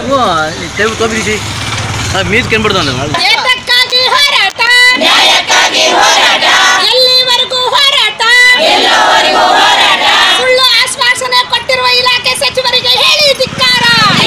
ನಾವು ತೆಗೆದು ತೋಬಿಸಿ ಮೀಸ್ ಕೆನ್ಬಿಡ್ದು ಅಂದ್ರೆ ಏತಕ್ಕಾಗಿ ಹೋರಾಟ ನ್ಯಾಯಕ್ಕಾಗಿ ಹೋರಾಟ ಎಲ್ಲಿವರೆಗೂ ಹೋರಾಟ ಸುಳ್ಳು ಆಶ್ವಾಸನೆ ಕೊಟ್ಟಿರುವ ಇಲಾಖೆ ಸಚಿವರಿಗೆ ಹೇಳಿ ಧಿಕ್ಕಾರ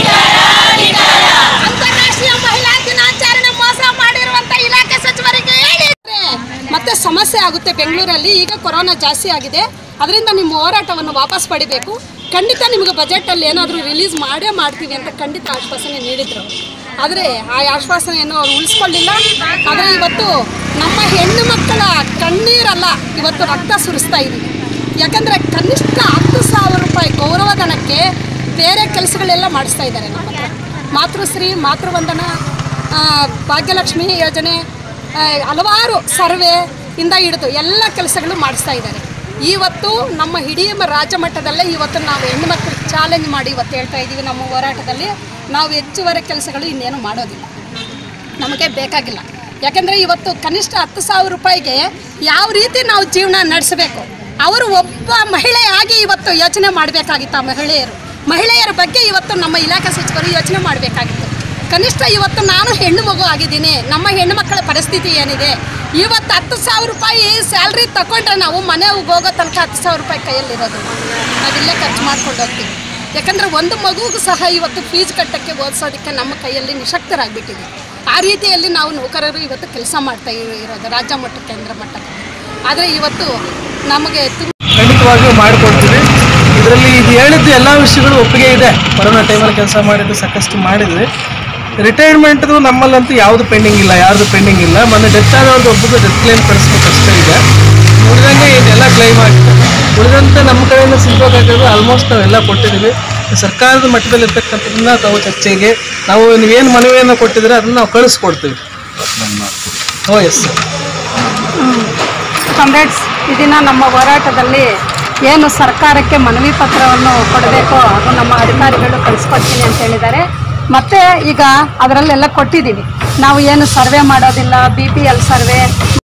ಅಂತಾರಾಷ್ಟ್ರೀಯ ಮಹಿಳಾ ದಿನಾಚರಣೆ ಮೋಸ ಮಾಡಿರುವಂತ ಇಲಾಖೆ ಸಚಿವರಿಗೆ ಹೇಳಿ ಮತ್ತೆ ಸಮಸ್ಯೆ ಆಗುತ್ತೆ ಬೆಂಗಳೂರಲ್ಲಿ ಈಗ ಕೊರೋನಾ ಜಾಸ್ತಿ ಆಗಿದೆ ಅದರಿಂದ ನಿಮ್ಮ ಹೋರಾಟವನ್ನು ವಾಪಸ್ ಪಡಿಬೇಕು ಖಂಡಿತ ನಿಮಗೆ ಬಜೆಟಲ್ಲಿ ಏನಾದರೂ ರಿಲೀಸ್ ಮಾಡೇ ಮಾಡ್ತೀವಿ ಅಂತ ಖಂಡಿತ ಆಶ್ವಾಸನೆ ನೀಡಿದ್ರು ಆದರೆ ಆ ಆಶ್ವಾಸನೆಯನ್ನು ಅವ್ರು ಉಳಿಸ್ಕೊಳ್ಳಿಲ್ಲ ಆದರೆ ಇವತ್ತು ನಮ್ಮ ಹೆಣ್ಣು ಮಕ್ಕಳ ಕಣ್ಣೀರಲ್ಲ ಇವತ್ತು ರಕ್ತ ಸುರಿಸ್ತಾ ಇದ್ದೀವಿ ಯಾಕಂದರೆ ಕನಿಷ್ಠ ಹತ್ತು ಸಾವಿರ ರೂಪಾಯಿ ಗೌರವಧನಕ್ಕೆ ಬೇರೆ ಕೆಲಸಗಳೆಲ್ಲ ಮಾಡಿಸ್ತಾ ಇದ್ದಾರೆ ನಮ್ಮ ಹತ್ರ ಮಾತೃಶ್ರೀ ಮಾತೃವಂದನ ಆ, ಭಾಗ್ಯಲಕ್ಷ್ಮಿ ಯೋಜನೆ ಆ, ಹಲವಾರು ಸರ್ವೆ ಇಂದ ಹಿಡಿದು ಎಲ್ಲ ಕೆಲಸಗಳು ಮಾಡಿಸ್ತಾ ಇದ್ದಾರೆ ಇವತ್ತು ನಮ್ಮ ಇಡೀ ಮ- ರಾಜ್ಯ ಮಟ್ಟದಲ್ಲೇ ಇವತ್ತು ನಾವು ಹೆಣ್ಣುಮಕ್ಳಿಗೆ ಚಾಲೆಂಜ್ ಮಾಡಿ ಇವತ್ತು ಹೇಳ್ತಾ ಇದ್ದೀವಿ ನಮ್ಮ ಹೋರಾಟದಲ್ಲಿ ನಾವು ಹೆಚ್ಚುವರಿ ಕೆಲಸಗಳು ಇನ್ನೇನು ಮಾಡೋದಿಲ್ಲ ನಮಗೆ ಬೇಕಾಗಿಲ್ಲ ಯಾಕಂದರೆ ಇವತ್ತು ಕನಿಷ್ಠ ಹತ್ತು ಸಾವಿರ ರೂಪಾಯಿಗೆ ಯಾವ ರೀತಿ ನಾವು ಜೀವನ ನಡೆಸಬೇಕು ಅವರು ಒಬ್ಬ ಮಹಿಳೆಯಾಗಿ ಇವತ್ತು ಯೋಚನೆ ಮಾಡಬೇಕಾಗಿತ್ತು ಆ ಮಹಿಳೆಯರು ಮಹಿಳೆಯರ ಬಗ್ಗೆ ಇವತ್ತು ನಮ್ಮ ಇಲಾಖೆ ಸಚಿವರು ಯೋಚನೆ ಮಾಡಬೇಕಾಗಿತ್ತು ಕನಿಷ್ಠ ಇವತ್ತು ನಾನು ಹೆಣ್ಣು ಮಗು ಆಗಿದ್ದೀನಿ ನಮ್ಮ ಹೆಣ್ಣು ಮಕ್ಕಳ ಪರಿಸ್ಥಿತಿ ಏನಿದೆ ಇವತ್ತು ಹತ್ತು ಸಾವಿರ ರೂಪಾಯಿ ಸ್ಯಾಲ್ರಿ ತಗೊಂಡ್ರೆ ನಾವು ಮನೆ ಹೋಗೋ ತನಕ ಹತ್ತು ಸಾವಿರ ರೂಪಾಯಿ ಕೈಯಲ್ಲಿರೋದು ನಾವಿಲ್ಲೇ ಖರ್ಚು ಮಾಡ್ಕೊಂಡು ಹೋಗ್ತೀವಿ ಯಾಕಂದರೆ ಒಂದು ಮಗುಗೂ ಸಹ ಇವತ್ತು ಫೀಸ್ ಕಟ್ಟಕ್ಕೆ ಓದಿಸೋದಕ್ಕೆ ನಮ್ಮ ಕೈಯಲ್ಲಿ ನಿಶಕ್ತರಾಗ್ಬಿಟ್ಟಿದೆ ಆ ರೀತಿಯಲ್ಲಿ ನಾವು ನೌಕರರು ಇವತ್ತು ಕೆಲಸ ಮಾಡ್ತಾ ಇರೋ- ಇರೋದು ರಾಜ್ಯ ಮಟ್ಟ ಕೇಂದ್ರ ಮಟ್ಟಕ್ಕೆ ಆದರೆ ಇವತ್ತು ನಮಗೆ ತುಂಬ ಖಂಡಿತವಾಗಿಯೂ ಮಾಡಿಕೊಡ್ತೀವಿ ಇದರಲ್ಲಿ ಇದು ಹೇಳಿದ್ದು ಎಲ್ಲ ವಿಷಯಗಳು ಒಪ್ಪಿಗೆ ಇದೆ ಕೊರೋನಾ ಟೈಮಲ್ಲಿ ಕೆಲಸ ಮಾಡಿದ್ದು ಸಾಕಷ್ಟು ಮಾಡಿದ್ವಿ ರಿಟೈರ್ಮೆಂಟ್ದು ನಮ್ಮಲ್ಲಂತೂ ಯಾವುದು ಪೆಂಡಿಂಗ್ ಇಲ್ಲ ಯಾರ್ದು ಪೆಂಡಿಂಗ್ ಇಲ್ಲ ಮೊನ್ನೆ ಡೆತ್ ಆದವ್ರದ್ದು ಒಬ್ಬರು ಡೆತ್ ಕ್ಲೈಮ್ ಕಳಿಸ್ಬೇಕು ಅಷ್ಟೇ ಇದೆ ಉಳಿದಂಗೆ ಇದೆಲ್ಲ ಕ್ಲೈಮ್ ಆಗಿದೆ ಉಳಿದಂತೆ ನಮ್ಮ ಕಡೆಯಿಂದ ಸಿಗ್ಬೇಕಾಗಿರೋದು ಆಲ್ಮೋಸ್ಟ್ ನಾವೆಲ್ಲ ಕೊಟ್ಟಿದ್ದೀವಿ ಸರ್ಕಾರದ ಮಟ್ಟದಲ್ಲಿ ಇರ್ತಕ್ಕಂಥದ್ದನ್ನ ತಾವು ಚರ್ಚೆಗೆ ನಾವು ನೀವೇನು ಮನವಿಯನ್ನು ಕೊಟ್ಟಿದ್ರೆ ಅದನ್ನು ನಾವು ಕಳಿಸ್ಕೊಡ್ತೀವಿ ಓ ಎಸ್ ಸರ್ ಕಾಮ್ರೇಡ್ಸ್ ಈ ದಿನ ನಮ್ಮ ಹೋರಾಟದಲ್ಲಿ ಏನು ಸರ್ಕಾರಕ್ಕೆ ಮನವಿ ಪತ್ರವನ್ನು ಕೊಡಬೇಕೋ ಅದು ನಮ್ಮ ಅಧಿಕಾರಿಗಳು ಕಳಿಸ್ಕೊಡ್ತೀನಿ ಅಂತ ಹೇಳಿದ್ದಾರೆ ಮತ್ತೆ ಈಗ ಅದರಲ್ಲೆಲ್ಲ ಕೊಟ್ಟಿದ್ದೀವಿ ನಾವು ಏನು ಸರ್ವೆ ಮಾಡೋದಿಲ್ಲ ಬಿ ಪಿ ಎಲ್ ಸರ್ವೆ